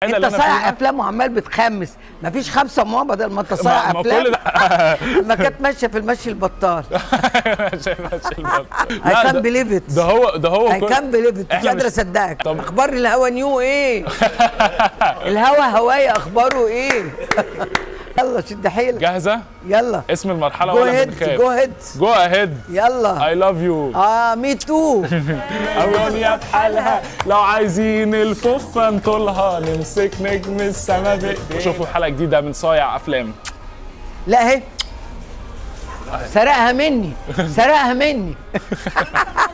الوحيده انت اللي انا صايع فيها افلام وعمال بتخمس مفيش خمسه ماما بدل ما انت صايع ما ما افلام كل ده ما كانت ماشيه في المشي البطال شايف ماشي البط. اي لا، كان ده- بليف ات ده هو ده هو اي كل- كان بليف ات مش إحنا قادر مش- اصدقك طب- اخبار الهوا نيو ايه الهوا هوايه اخباره ايه يلا شد حيلك جاهزه يلا اسم المرحله جو ولا هيد بنخاف جو هيد جو اهيد يلا اي لاف يو اه مي تو أغنية بحالها لو عايزين الفوفة نطولها نمسك نجم السما بإيدينا شوفوا حلقة جديدة من صايع أفلام لا اهي سرقها مني سرقها مني